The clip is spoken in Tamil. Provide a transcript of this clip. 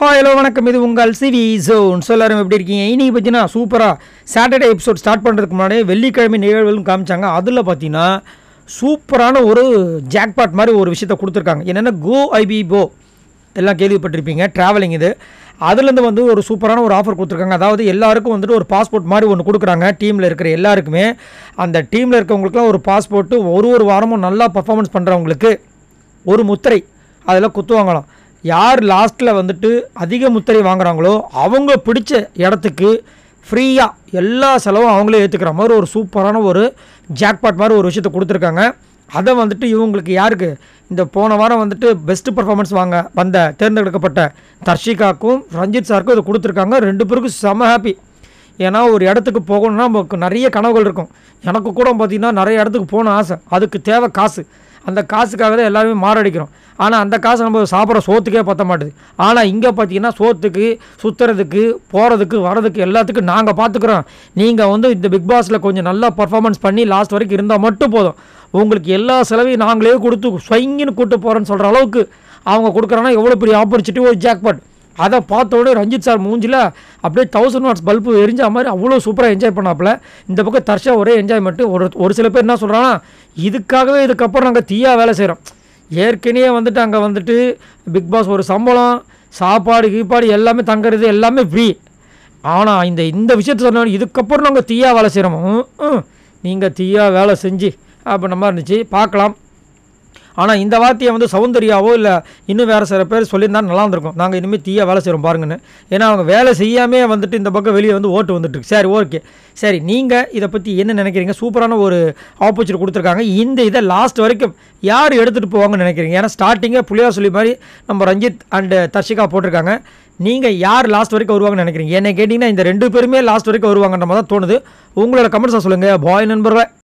ஹாய் ஹலோ வணக்கம் இது உங்கள் சிவி ஜோன் எல்லாரும் எப்படி இருக்கீங்க இன்னைக்கு பார்த்தீங்கன்னா சூப்பராக சாட்டர்டே எபிசோட் ஸ்டார்ட் பண்ணுறதுக்கு முன்னாடி வெள்ளிக்கிழமை நிகழ்வுகளும் காமிச்சாங்க அதில் பார்த்தீங்கன்னா சூப்பரான ஒரு ஜாக்பாட் மாதிரி ஒரு விஷயத்தை கொடுத்துருக்காங்க என்னென்னா கோ ஐபி போ எல்லாம் கேள்விப்பட்டிருப்பீங்க ட்ராவலிங் இது அதுலேருந்து வந்து ஒரு சூப்பரான ஒரு ஆஃபர் கொடுத்துருக்காங்க அதாவது எல்லாருக்கும் வந்துட்டு ஒரு பாஸ்போர்ட் மாதிரி ஒன்று கொடுக்குறாங்க டீமில் இருக்கிற எல்லாருக்குமே அந்த டீமில் இருக்கவங்களுக்குலாம் ஒரு பாஸ்போர்ட்டு ஒரு ஒரு வாரமும் நல்லா பர்ஃபார்மன்ஸ் பண்ணுறவங்களுக்கு ஒரு முத்திரை அதில் குத்துவாங்களாம் யார் லாஸ்ட்டில் வந்துட்டு அதிக முத்திரை வாங்குறாங்களோ அவங்க பிடிச்ச இடத்துக்கு ஃப்ரீயாக எல்லா செலவும் அவங்களே ஏற்றுக்கிற மாதிரி ஒரு சூப்பரான ஒரு ஜாக்பாட் மாதிரி ஒரு விஷயத்தை கொடுத்துருக்காங்க அதை வந்துட்டு இவங்களுக்கு யாருக்கு இந்த போன வாரம் வந்துட்டு பெஸ்ட்டு பர்ஃபார்மன்ஸ் வாங்க வந்த தேர்ந்தெடுக்கப்பட்ட தர்ஷிகாக்கும் ரஞ்சித் சாருக்கும் இதை கொடுத்துருக்காங்க ரெண்டு பேருக்கும் செம ஹாப்பி ஏன்னா ஒரு இடத்துக்கு போகணும்னா நமக்கு நிறைய கனவுகள் இருக்கும் எனக்கு கூட பார்த்திங்கன்னா நிறைய இடத்துக்கு போகணும் ஆசை அதுக்கு தேவை காசு அந்த காசுக்காக தான் எல்லாருமே மாரடிக்கிறோம் ஆனால் அந்த காசு நம்ம சாப்பிட்ற சோத்துக்கே பத்த மாட்டுது ஆனால் இங்கே பார்த்தீங்கன்னா சோத்துக்கு சுற்றுறதுக்கு போகிறதுக்கு வரதுக்கு எல்லாத்துக்கும் நாங்கள் பார்த்துக்குறோம் நீங்கள் வந்து இந்த பிக் பாஸில் கொஞ்சம் நல்லா பர்ஃபார்மன்ஸ் பண்ணி லாஸ்ட் வரைக்கும் இருந்தால் மட்டும் போதும் உங்களுக்கு எல்லா செலவையும் நாங்களே கொடுத்து ஸ்வைங்கின்னு கூட்டு போகிறோன்னு சொல்கிற அளவுக்கு அவங்க கொடுக்குறாங்கன்னா எவ்வளோ பெரிய ஆப்பர்ச்சுனிட்டி ஒரு ஜாக்பாட் அதை பார்த்த உடனே ரஞ்சித் சார் மூஞ்சில் அப்படியே தௌசண்ட் வாட்ஸ் பல்பு எரிஞ்ச மாதிரி அவ்வளோ சூப்பராக என்ஜாய் பண்ணாப்புல இந்த பக்கம் தர்ஷா ஒரே என்ஜாய்மெண்ட்டு ஒரு ஒரு சில பேர் என்ன சொல்கிறாங்கன்னா இதுக்காகவே இதுக்கப்புறம் நாங்கள் தீயாக வேலை செய்கிறோம் ஏற்கனவே வந்துட்டு அங்கே வந்துட்டு பிக் பாஸ் ஒரு சம்பளம் சாப்பாடு கீப்பாடு எல்லாமே தங்குறது எல்லாமே ஃப்ரீ ஆனால் இந்த இந்த விஷயத்த சொன்ன இதுக்கப்புறம் நாங்கள் தீயாக வேலை செய்கிறோம் நீங்கள் தீயாக வேலை செஞ்சு அப்படின்ற மாதிரி இருந்துச்சு பார்க்கலாம் ஆனால் இந்த வார்த்தையை வந்து சௌந்தர்யாவோ இல்லை இன்னும் வேறு சில பேர் சொல்லியிருந்தா நல்லா இருந்திருக்கும் நாங்கள் இனிமேல் தீயாக வேலை செய்கிறோம் பாருங்கன்னு ஏன்னா அவங்க வேலை செய்யாமே வந்துட்டு இந்த பக்கம் வெளியே வந்து ஓட்டு வந்துட்டுருக்கு சரி ஓகே சரி நீங்கள் இதை பற்றி என்ன நினைக்கிறீங்க சூப்பரான ஒரு ஆப்பர்ச்சுனிட்டி கொடுத்துருக்காங்க இந்த இதை லாஸ்ட் வரைக்கும் யார் எடுத்துகிட்டு போவாங்கன்னு நினைக்கிறீங்க ஏன்னா ஸ்டார்டிங்கே புளியா சொல்லி மாதிரி நம்ம ரஞ்சித் அண்டு தர்ஷிகா போட்டிருக்காங்க நீங்கள் யார் லாஸ்ட் வரைக்கும் வருவாங்கன்னு நினைக்கிறீங்க என்னை கேட்டிங்கன்னா இந்த ரெண்டு பேருமே லாஸ்ட் வரைக்கும் வருவாங்கன்ற மாதிரி தான் தோணுது உங்களோட கமெண்ட்ஸை சொல்லுங்கள் பாய் நண்பர்களே